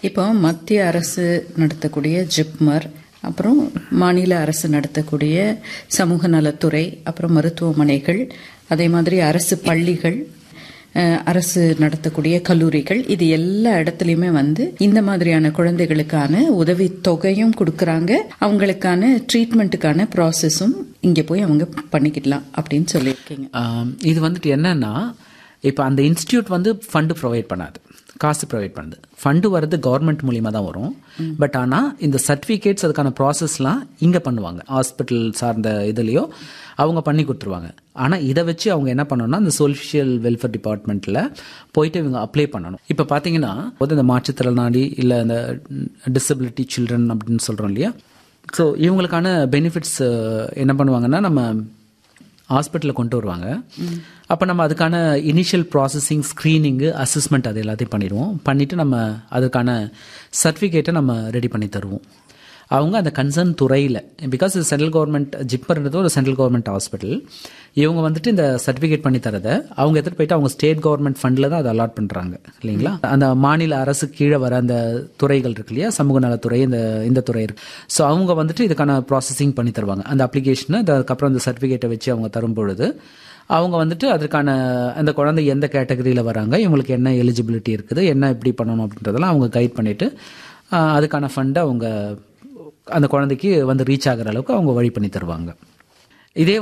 இப்போ மத்திய அரசு நடத்தக்கூடிய ஜிப்மர் அப்புறம் மாநில அரசு நடத்தக்கூடிய சமூக நலத்துறை அப்புறம் மருத்துவமனைகள் அதே மாதிரி அரசு பள்ளிகள் அஹ், அரசு நடத்தக்கூடிய கல்லூரிகள் இது எல்லா இடத்துலையுமே வந்து இந்த மாதிரியான குழந்தைகளுக்கான உதவி தொகையும் கொடுக்கறாங்க அவங்களுக்கான ட்ரீட்மெண்ட்டுக்கான ப்ராசஸும் இங்கே போய் அவங்க பண்ணிக்கிடலாம் அப்படின்னு சொல்லியிருக்கீங்க ஆம், இது வந்துட்டு என்னன்னா இப்போ அந்த இன்ஸ்டியூட் வந்து ஃபண்டு ப்ரொவைட் பண்ணாது காசு ப்ரொவைட் பண்ணுது ஃபண்டு வர்றது கவர்மெண்ட் மூலியமா தான் வரும் பட் ஆனால் இந்த சர்டிஃபிகேட்ஸ் அதுக்கான ப்ராசஸ்லாம் இங்கே பண்ணுவாங்க ஹாஸ்பிட்டல் சார்ந்த இதுலேயோ அவங்க பண்ணி கொடுத்துருவாங்க ஆனால் இதை வச்சு அவங்க என்ன பண்ணணும்னா இந்த சோஷியல் வெல்ஃபேர் டிபார்ட்மெண்ட்டில் போயிட்டு இவங்க அப்ளை பண்ணணும் இப்போ பார்த்தீங்கன்னா போது இந்த மாற்றுத்திறனாளி இல்லை இந்த டிசபிலிட்டி சில்ட்ரன் அப்படின்னு சொல்கிறோம் இல்லையா ஸோ இவங்களுக்கான பெனிஃபிட்ஸ் என்ன பண்ணுவாங்கன்னா நம்ம ஹாஸ்பிட்டலில் கொண்டு வருவாங்க அப்போ நம்ம அதுக்கான இனிஷியல் ப்ராசஸிங் ஸ்க்ரீனிங்கு அசஸ்மெண்ட் அது எல்லாத்தையும் பண்ணிடுவோம் பண்ணிவிட்டு நம்ம அதுக்கான சர்டிஃபிகேட்டை நம்ம ரெடி பண்ணி தருவோம் அவங்க அந்த கன்சர்ன் துறையில் பிகாஸ் இது சென்ட்ரல் கவர்மெண்ட் ஜிப்பர்ன்றது ஒரு சென்ட்ரல் கவர்மெண்ட் ஹாஸ்பிட்டல் இவங்க வந்துட்டு இந்த சர்டிஃபிகேட் பண்ணி தரதை அவங்க எடுத்துகிட்டு போயிட்டு அவங்க ஸ்டேட் கவர்மெண்ட் ஃபண்டில் தான் அதை அலாட் பண்ணுறாங்க இல்லைங்களா அந்த மாநில அரசு கீழே வர அந்த துறைகள் இருக்கு இல்லையா சமூக நலத்துறை இந்த இந்த துறை இருக்கு ஸோ அவங்க வந்துட்டு இதுக்கான ப்ராசஸிங் பண்ணி தருவாங்க அந்த அப்ளிகேஷனை அதுக்கப்புறம் அந்த சர்டிஃபிகேட்டை வச்சு அவங்க தரும் பொழுது அவங்க வந்துட்டு அதற்கான அந்த குழந்தை எந்த கேட்டகரியில் வராங்க இவங்களுக்கு என்ன எலிஜிபிலிட்டி இருக்குது என்ன எப்படி பண்ணணும் அப்படின்றதெல்லாம் அவங்க கைட் பண்ணிவிட்டு அதுக்கான ஃபண்டை அவங்க அந்த குழந்தைக்கு வந்து ரீச் ஆகிற அளவுக்கு அவங்க வழி பண்ணி தருவாங்க இதே